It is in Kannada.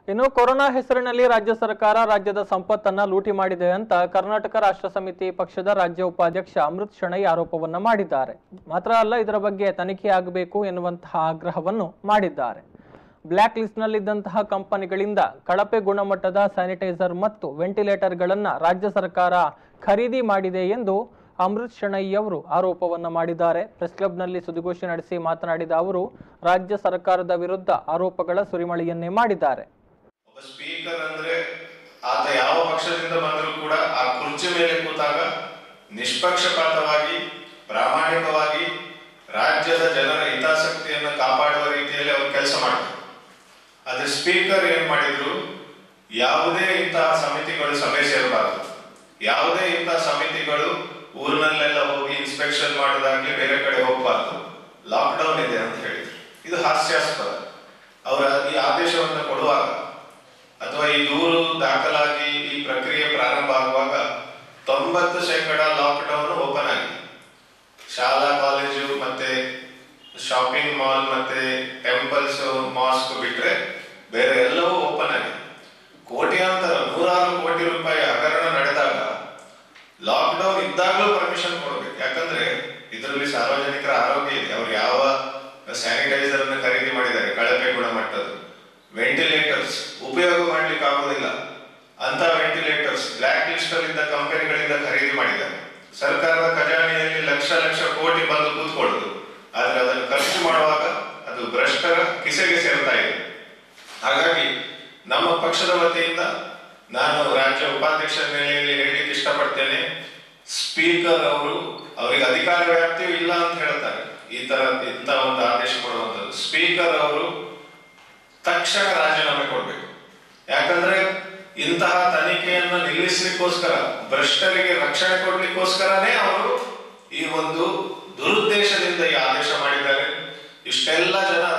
ಇನ್ನು ಕೊರೋನಾ ಹೆಸರಿನಲ್ಲಿ ರಾಜ್ಯ ಸರ್ಕಾರ ರಾಜ್ಯದ ಸಂಪತ್ತನ್ನ ಲೂಟಿ ಮಾಡಿದೆ ಅಂತ ಕರ್ನಾಟಕ ರಾಷ್ಟ್ರ ಸಮಿತಿ ಪಕ್ಷದ ರಾಜ್ಯ ಉಪಾಧ್ಯಕ್ಷ ಅಮೃತ್ ಶೆಣೈ ಆರೋಪವನ್ನ ಮಾಡಿದ್ದಾರೆ ಮಾತ್ರ ಅಲ್ಲ ಇದರ ಬಗ್ಗೆ ತನಿಖೆ ಆಗಬೇಕು ಎನ್ನುವಂತಹ ಆಗ್ರಹವನ್ನು ಮಾಡಿದ್ದಾರೆ ಬ್ಲ್ಯಾಕ್ ಲಿಸ್ಟ್ನಲ್ಲಿದ್ದಂತಹ ಕಂಪನಿಗಳಿಂದ ಕಳಪೆ ಗುಣಮಟ್ಟದ ಸ್ಯಾನಿಟೈಸರ್ ಮತ್ತು ವೆಂಟಿಲೇಟರ್ಗಳನ್ನ ರಾಜ್ಯ ಸರ್ಕಾರ ಖರೀದಿ ಮಾಡಿದೆ ಎಂದು ಅಮೃತ್ ಶೆಣೈ ಅವರು ಆರೋಪವನ್ನ ಮಾಡಿದ್ದಾರೆ ಪ್ರೆಸ್ ಕ್ಲಬ್ನಲ್ಲಿ ಸುದ್ದಿಗೋಷ್ಠಿ ನಡೆಸಿ ಮಾತನಾಡಿದ ಅವರು ರಾಜ್ಯ ಸರ್ಕಾರದ ವಿರುದ್ಧ ಆರೋಪಗಳ ಸುರಿಮಳೆಯನ್ನೇ ಮಾಡಿದ್ದಾರೆ ಒಬ್ಬ ಸ್ಪೀಕರ್ ಅಂದ್ರೆ ಆತ ಯಾವ ಪಕ್ಷದಿಂದ ಬಂದರೂ ಕೂಡ ಆ ಕುರ್ಚಿ ಮೇಲೆ ಕೂತಾಗ ನಿಷ್ಪಕ್ಷಪಾತವಾಗಿ ಪ್ರಾಮಾಣಿಕವಾಗಿ ರಾಜ್ಯದ ಜನರ ಹಿತಾಸಕ್ತಿಯನ್ನು ಕಾಪಾಡುವ ರೀತಿಯಲ್ಲಿ ಅವರು ಕೆಲಸ ಮಾಡ್ತಾರೆ ಆದ್ರೆ ಸ್ಪೀಕರ್ ಏನ್ ಮಾಡಿದ್ರು ಯಾವುದೇ ಇಂತಹ ಸಮಿತಿಗಳು ಸಭೆ ಸೇರಬಾರದು ಯಾವುದೇ ಇಂತಹ ಸಮಿತಿಗಳು ಊರಿನಲ್ಲೆಲ್ಲ ಹೋಗಿ ಇನ್ಸ್ಪೆಕ್ಷನ್ ಮಾಡೋದಾಗ್ಲಿ ಬೇರೆ ಕಡೆ ಹೋಗಬಾರ್ದು ಲಾಕ್ಡೌನ್ ಇದೆ ಅಂತ ಹೇಳಿದ್ರು ಇದು ಹಾಸ್ಯಾಸ್ಪದ ಅವರ ಈ ಆದೇಶವನ್ನು ಕೊಡುವಾಗ ಅಥವಾ ಈ ದೂರು ದಾಖಲಾಗಿ ಈ ಪ್ರಕ್ರಿಯೆ ಪ್ರಾರಂಭ ಆಗುವಾಗ ತೊಂಬತ್ತು ಶೇಕಡ ಲಾಕ್ಡೌನ್ ಓಪನ್ ಆಗಿದೆ ಶಾಲಾ ಕಾಲೇಜು ಮತ್ತೆ ಶಾಪಿಂಗ್ ಮಾಲ್ ಮತ್ತೆ ಟೆಂಪಲ್ಸ್ ಮಾಸ್ಕ್ ಬಿಟ್ರೆ ಬೇರೆ ಎಲ್ಲವೂ ಓಪನ್ ಆಗಿದೆ ಕೋಟ್ಯಾಂತರ ನೂರಾರು ಕೋಟಿ ರೂಪಾಯಿ ಹಗರಣ ನಡೆದಾಗ ಲಾಕ್ಡೌನ್ ಇದ್ದಾಗಲೂ ಪರ್ಮಿಷನ್ ಕೊಡಬೇಕು ಯಾಕಂದ್ರೆ ಇದರಲ್ಲಿ ಸಾರ್ವಜನಿಕರ ಆರೋಗ್ಯ ಇದೆ ಅವ್ರು ಯಾವ ಸ್ಯಾನಿಟೈಸರ್ ಅನ್ನು ಖರೀದಿ ಮಾಡಿದ್ದಾರೆ ಕಳಪೆ ಗುಣಮಟ್ಟದ ವೆಂಟಿಲೇಟರ್ಸ್ ಉಪಯೋಗ ಮಾಡ್ಲಿಕ್ಕೆ ಆಗೋದಿಲ್ಲ ಅಂತ ವೆಂಟಿಲೇಟರ್ಸ್ ಬ್ಲಾಕ್ ಲಿಸ್ಟ್ ಅಲ್ಲಿದ್ದ ಕಂಪನಿಗಳಿಂದ ಖರೀದಿ ಮಾಡಿದ್ದಾರೆ ಸರ್ಕಾರದ ಖಜಾನೆಯಲ್ಲಿ ಲಕ್ಷ ಲಕ್ಷ ಕೋಟಿ ಬಂದು ಕೂತ್ಕೊಳ್ಳುದು ಆದ್ರೆ ಅದನ್ನು ಖರ್ಚು ಮಾಡುವಾಗ ಅದು ಭ್ರಷ್ಟರ ಕಿಸೆಗೆ ಸೇರ್ತಾ ಇದೆ ಹಾಗಾಗಿ ನಮ್ಮ ಪಕ್ಷದ ವತಿಯಿಂದ ನಾನು ರಾಜ್ಯ ಉಪಾಧ್ಯಕ್ಷ ನೆಲೆಯಲ್ಲಿ ಹೇಳಲಿಕ್ಕೆ ಇಷ್ಟಪಡ್ತೇನೆ ಸ್ಪೀಕರ್ ಅವರು ಅವರಿಗೆ ಅಧಿಕಾರ ವ್ಯಾಪ್ತಿಯೂ ಇಲ್ಲ ಅಂತ ಹೇಳ್ತಾರೆ ಈ ತರ ಇಂಥ ಒಂದು ಆದೇಶ ಕೊಡುವಂಥದ್ದು ಸ್ಪೀಕರ್ ಅವರು ತಕ್ಷಣ ರಾಜೀನಾಮೆ ಕೊಡ್ಬೇಕು ಯಾಕಂದ್ರೆ ಇಂತಹ ತನಿಖೆಯನ್ನು ನಿಲ್ಲಿಸಲಿಕ್ಕೋಸ್ಕರ ಭ್ರಷ್ಟರಿಗೆ ರಕ್ಷಣೆ ಕೊಡ್ಲಿಕ್ಕೋಸ್ಕರನೇ ಅವರು ಈ ಒಂದು ದುರುದ್ದೇಶದಿಂದ ಈ ಆದೇಶ ಮಾಡಿದ್ದಾರೆ ಇಷ್ಟೆಲ್ಲ ಜನ